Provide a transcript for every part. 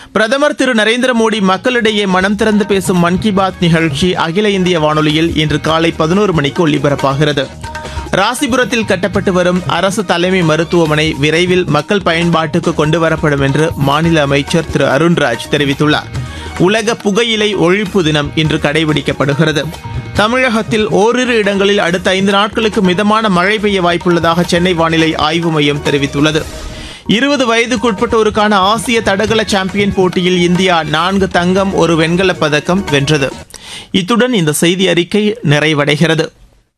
பிரதமர் திரு நரேந்திர மோடி மக்களிடையே மனம் திறந்து பேசும் மன் கி பாத் நிகழ்ச்சி அகில இந்திய வானொலியில் இன்று காலை பதினோரு மணிக்கு ஒலிபரப்பாகிறது ராசிபுரத்தில் கட்டப்பட்டு வரும் அரசு தலைமை மருத்துவமனை விரைவில் மக்கள் பயன்பாட்டுக்கு கொண்டுவரப்படும் என்று மாநில அமைச்சர் திரு அருண்ராஜ் தெரிவித்துள்ளார் உலக புகையிலை ஒழிப்பு தினம் இன்று கடைபிடிக்கப்படுகிறது தமிழகத்தில் ஓரிரு இடங்களில் அடுத்த ஐந்து நாட்களுக்கு மிதமான மழை பெய்ய வாய்ப்புள்ளதாக சென்னை வானிலை ஆய்வு மையம் தெரிவித்துள்ளது இருபது வயதுக்குட்பட்டோருக்கான ஆசிய தடகள சாம்பியன் போட்டியில் இந்தியா நான்கு தங்கம் ஒரு வெண்கலப் பதக்கம் வென்றது இத்துடன் இந்த செய்தி அறிக்கை நிறைவடைகிறது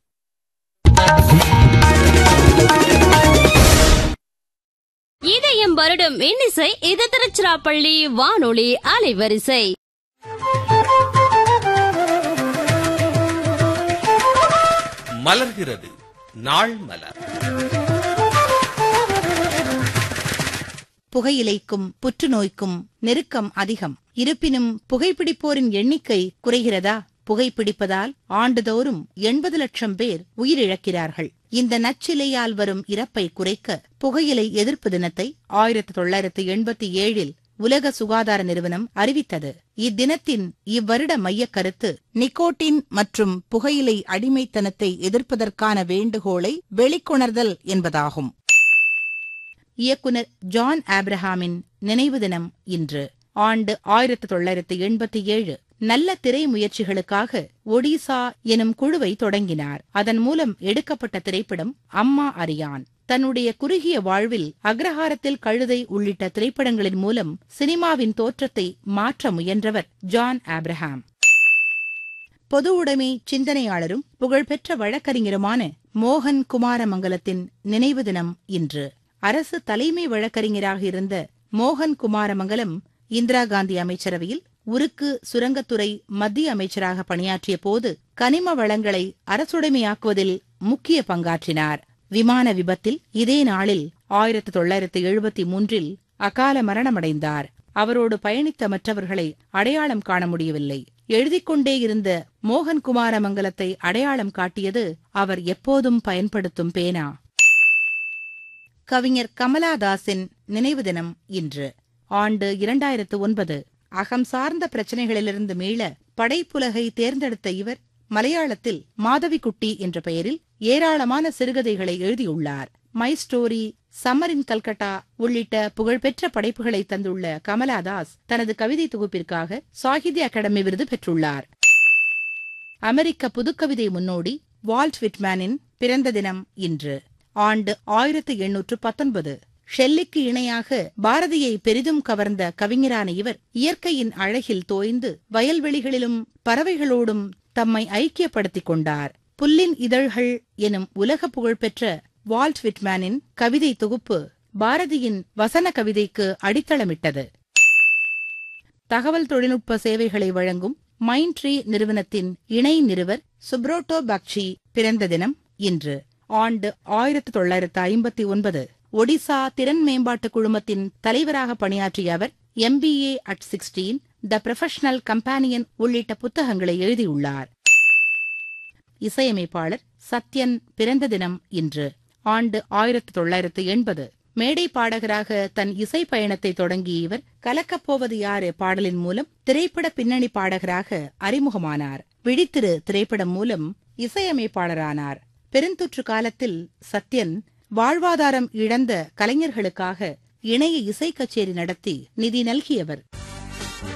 இதயம் வருடம் இன்னிசை இது திருச்சிராப்பள்ளி வானொலி அலைவரிசை மலர்கிறது நாள் மலர் புகையிலைக்கும் புற்றுநோய்க்கும் நெருக்கம் அதிகம் இருப்பினும் புகைப்பிடிப்போரின் எண்ணிக்கை குறைகிறதா புகைப்பிடிப்பதால் ஆண்டுதோறும் எண்பது லட்சம் பேர் உயிரிழக்கிறார்கள் இந்த நச்சிலையால் வரும் இறப்பை குறைக்க புகையிலை எதிர்ப்பு தினத்தை ஆயிரத்தி தொள்ளாயிரத்தி எண்பத்தி ஏழில் உலக சுகாதார நிறுவனம் அறிவித்தது இத்தினத்தின் இவ்வருட மையக் கருத்து நிக்கோட்டின் மற்றும் புகையிலை அடிமைத்தனத்தை எதிர்ப்பதற்கான வேண்டுகோளை வெளிக்கொணர்தல் என்பதாகும் இயக்குனர் ஜான் ஆப்ரஹாமின் நினைவு தினம் இன்று ஆண்டு ஆயிரத்தி தொள்ளாயிரத்தி எண்பத்தி ஏழு நல்ல திரை முயற்சிகளுக்காக ஒடிசா எனும் குழுவை தொடங்கினார் அதன் மூலம் எடுக்கப்பட்ட திரைப்படம் அம்மா அரியான் தன்னுடைய குறுகிய வாழ்வில் அக்ரஹாரத்தில் கழுதை உள்ளிட்ட திரைப்படங்களின் மூலம் சினிமாவின் தோற்றத்தை மாற்ற முயன்றவர் ஜான் ஆப்ரஹாம் பொது உடைமை சிந்தனையாளரும் புகழ்பெற்ற வழக்கறிஞருமான மோகன் குமாரமங்கலத்தின் நினைவு தினம் இன்று அரசு தலைமை வழக்கறிஞராக இருந்த மோகன் குமாரமங்கலம் இந்திரா காந்தி அமைச்சரவையில் உருக்கு சுரங்கத்துறை மத்திய அமைச்சராக பணியாற்றிய போது கனிம வளங்களை அரசுடைமையாக்குவதில் முக்கிய பங்காற்றினார் விமான விபத்தில் இதே நாளில் ஆயிரத்தி தொள்ளாயிரத்தி எழுபத்தி மூன்றில் அகால மரணமடைந்தார் அவரோடு பயணித்த மற்றவர்களை அடையாளம் காண முடியவில்லை எழுதிக் கொண்டே இருந்த மோகன் குமாரமங்கலத்தை அடையாளம் காட்டியது அவர் எப்போதும் பயன்படுத்தும் பேனா கவிஞர் கமலாதாஸின் நினைவு தினம் இன்று ஆண்டு இரண்டாயிரத்து ஒன்பது அகம் சார்ந்த பிரச்சனைகளிலிருந்து மீள படைப்புலகை தேர்ந்தெடுத்த இவர் மலையாளத்தில் மாதவிக்குட்டி என்ற பெயரில் ஏராளமான சிறுகதைகளை எழுதியுள்ளார் my story summer in Calcutta உள்ளிட்ட புகழ்பெற்ற படைப்புகளை தந்துள்ள கமலாதாஸ் தனது கவிதை தொகுப்பிற்காக சாகித்ய அகாடமி விருது பெற்றுள்ளார் அமெரிக்க புதுக்கவிதை முன்னோடி வால்ட் விட்மேனின் பிறந்த தினம் இன்று ஆண்டு ஆயிரத்து எண்ணூற்று பத்தொன்பது ஷெல்லிக்கு இணையாக பாரதியை பெரிதும் கவர்ந்த கவிஞரான இவர் இயற்கையின் அழகில் தோய்ந்து வயல்வெளிகளிலும் பறவைகளோடும் தம்மை ஐக்கியப்படுத்திக் கொண்டார் புல்லின் இதழ்கள் எனும் உலக புகழ்பெற்ற வால்ட் விட்மேனின் கவிதை தொகுப்பு பாரதியின் வசன கவிதைக்கு அடித்தளமிட்டது தகவல் தொழில்நுட்ப சேவைகளை வழங்கும் மைண்ட்ரீ நிறுவனத்தின் இணை நிறுவர் சுப்ரோட்டோ பக்ஷி பிறந்த தினம் இன்று ஆண்டு ஆயிரத்து தொள்ளாயிரத்து ஐம்பத்தி ஒன்பது ஒடிசா திறன் மேம்பாட்டு குழுமத்தின் தலைவராக பணியாற்றிய அவர் MBA at sixteen the professional companion உள்ளிட்ட புத்தகங்களை எழுதியுள்ளார் இசையமைப்பாளர் சத்யன் பிறந்த தினம் இன்று ஆண்டு ஆயிரத்து தொள்ளாயிரத்து எண்பது மேடை பாடகராக தன் இசை பயணத்தை தொடங்கிய இவர் கலக்கப்போவது யாரு பாடலின் மூலம் திரைப்பட பின்னணி பாடகராக அறிமுகமானார் விழித்திரு திரைப்படம் மூலம் இசையமைப்பாளரானார் பெருந்தொற்று காலத்தில் சத்யன் வாழ்வாதாரம் இழந்த கலைஞர்களுக்காக இணைய இசை கச்சேரி நடத்தி நிதி நல்கியவர்